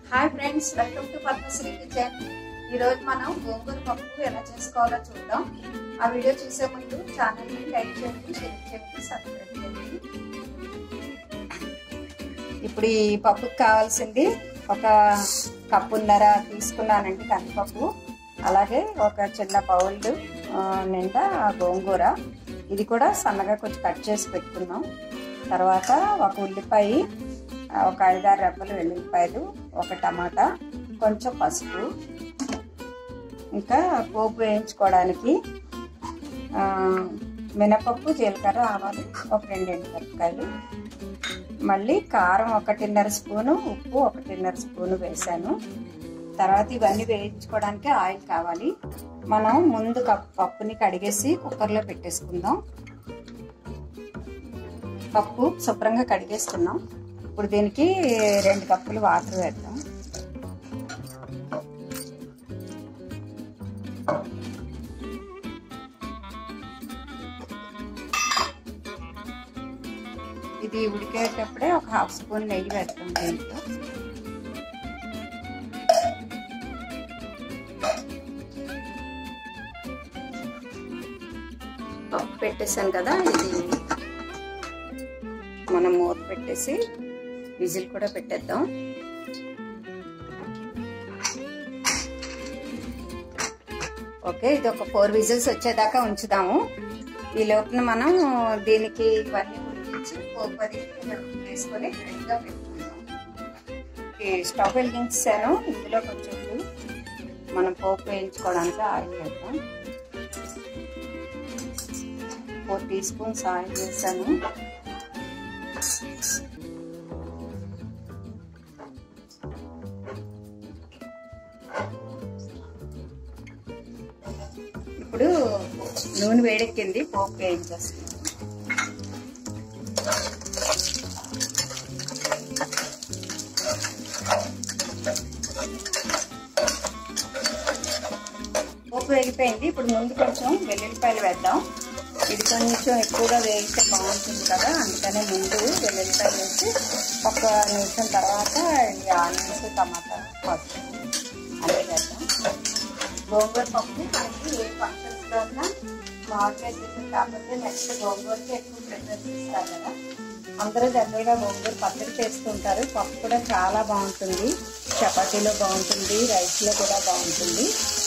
hi friends welcome to Padmashri kitchen ఈరోజు మనం గోంగూర పప్పు ఎలా చేసుకోవాలో చూద్దాం ఆ వీడియో చూసే ముందు ఛానల్ని లైక్ చేయండి షేర్ చేయండి సబ్స్క్రైబ్ చేయండి ఇప్పుడు ఈ పప్పుకి కావాల్సింది ఒక కప్పున్నర తీసుకున్నానండి కందిపప్పు అలాగే ఒక చిన్న బౌల్ నిండా గోంగూర ఇది కూడా సన్నగా కొంచెం కట్ చేసి పెట్టుకున్నాం తర్వాత ఒక ఉల్లిపాయ ఒక ఐదారు రెబ్బలు వెల్లుల్లిపాయలు ఒక టమాటా కొంచెం పసుపు ఇంకా పోపు వేయించుకోవడానికి మినపప్పు జీలకర్ర ఆవాలు ఒక రెండు ఎండుమిరపకాయలు మళ్ళీ కారం ఒకటిన్నర స్పూను ఉప్పు ఒకటిన్నర స్పూను వేసాను తర్వాత ఇవన్నీ వేయించుకోవడానికి ఆయిల్ కావాలి మనం ముందు పప్పుని కడిగేసి కుక్కర్లో పెట్టేసుకుందాం పప్పు శుభ్రంగా కడిగేసుకున్నాం ఇప్పుడు దీనికి రెండు కప్పులు వాటర్ వేద్దాం ఇది ఉడికేటప్పుడే ఒక హాఫ్ స్పూన్ నెయ్యి వేస్తాం దీంట్లో పప్పు పెట్టేసాను కదా ఇది మనం మూత పెట్టేసి విజిల్ కూడా పెట్టేద్దాం ఓకే ఇది ఒక ఫోర్ విజిల్స్ వచ్చేదాకా ఉంచుదాము ఈ లోపల మనం దీనికి ఇవన్నీ ఉడికించి పోపది వేసుకొని రెడీగా పెట్టుకుందాం స్టవ్ వెలిగించాను ఇందులో కొంచెం మనం పోపు వేయించుకోవడానికి ఆయిల్ వేద్దాం ఫోర్ టీ స్పూన్స్ ఆయిల్ వేసాను ఇప్పుడు నూనె వేడెక్కింది పోపు వేయించేస్తున్నాను పోపు వేగిపోయింది ఇప్పుడు ముందు కొంచెం వెల్లుల్లిపాయలు వేద్దాం ఇది కొంచెం ఎక్కువగా వేగితే బాగుంటుంది కదా అందుకనే ముందు వెల్లుల్లిపాయలు వేసి ఒక నిమిషం తర్వాత ఈ ఆనియన్స్ టమాటా పసుపు అన్నీ వేద్దాం గోంగూర పప్పు మనకి ఏ ఫంక్షన్స్లో ఉన్నా మామిడికాయ సీజన్ కాకపోతే నెక్స్ట్ గోంగూరకి ఎక్కువ ప్రిఫరెన్స్ ఇస్తారు కదా అందరూ జనరల్గా గోంగూర పచ్చడి చేస్తుంటారు పప్పు కూడా చాలా బాగుంటుంది చపాతీలో బాగుంటుంది రైస్లో కూడా బాగుంటుంది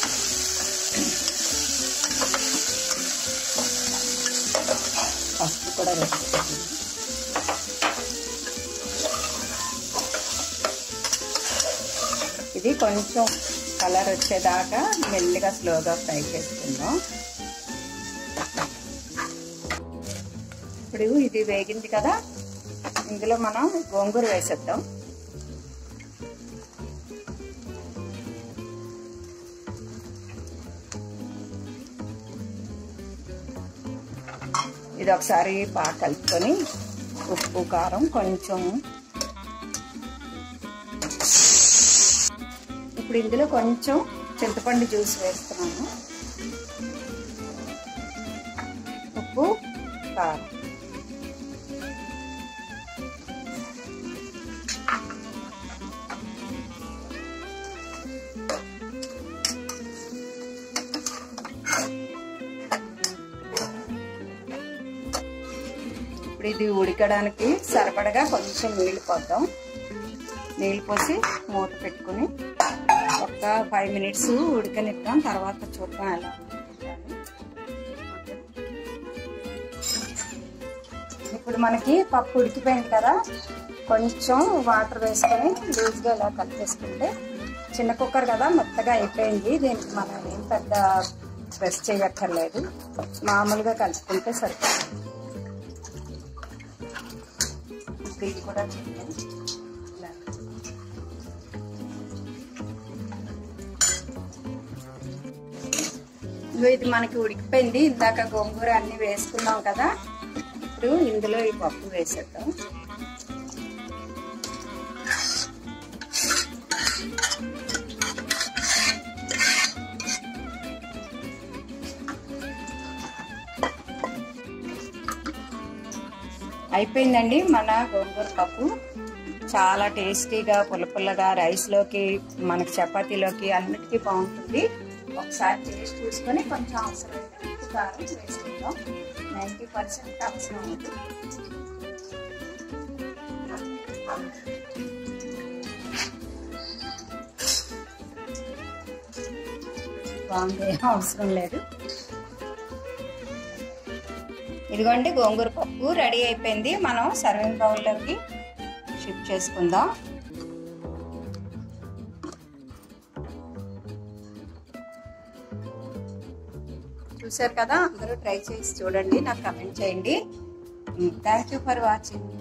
పసుపు కూడా వేసుకుంటుంది ఇది కొంచెం కలర్ వచ్చేదాకా మెల్లిగా స్లోగా ఫ్రై చేసుకుందాం ఇప్పుడు ఇది వేగింది కదా ఇందులో మనం గోంగూర వేసేద్దాం ఇది ఒకసారి బాగా కలుపుకొని ఉప్పు కారం కొంచెం ఇప్పుడు ఇందులో కొంచెం చింతపండు జ్యూస్ వేస్తున్నాను ఉప్పు కారం ఇప్పుడు ఇది ఉడకడానికి సరిపడగా కొంచెం నీళ్ళు పోద్దాం నీళ్ళు పోసి మూత పెట్టుకుని ఒక ఫైవ్ మినిట్స్ ఉడకనిద్దాం తర్వాత చూద్దాం ఎలా ఇప్పుడు మనకి పప్పు ఉడికిపోయింది కదా కొంచెం వాటర్ వేసుకొని లూజ్గా ఇలా కలిపేసుకుంటే చిన్న కుక్కర్ కదా మెత్తగా అయిపోయింది దీనికి మనం ఏం పెద్ద ప్రెస్ చేయక్కర్లేదు మామూలుగా కలుపుకుంటే సరిపోతుంది ఇది కూడా చూద్దాం ఇది మనకి ఉడికిపోయింది ఇందాక గోంగూర అన్ని వేసుకున్నాం కదా ఇప్పుడు ఇందులో ఈ పప్పు వేసేద్దాం అయిపోయిందండి మన గోంగూర పప్పు చాలా టేస్టీగా పుల్ల పుల్లగా రైస్లోకి మనకి చపాతీలోకి అన్నిటికీ బాగుంటుంది ఒకసారి టేస్ట్ చూసుకొని కొంచెం అవసరమైతే ఉప్పు కారం వేసుకుందాం నైంటీ పర్సెంట్ అవసరం అవుతుంది బాగుంది అవసరం లేదు ఇదిగోండి గోంగూర పప్పు రెడీ అయిపోయింది మనం సర్వింగ్ బౌల్లోకి షిఫ్ట్ చేసుకుందాం చూసారు కదా అందరూ ట్రై చేసి చూడండి నాకు కమెంట్ చేయండి థ్యాంక్ యూ ఫర్ వాచింగ్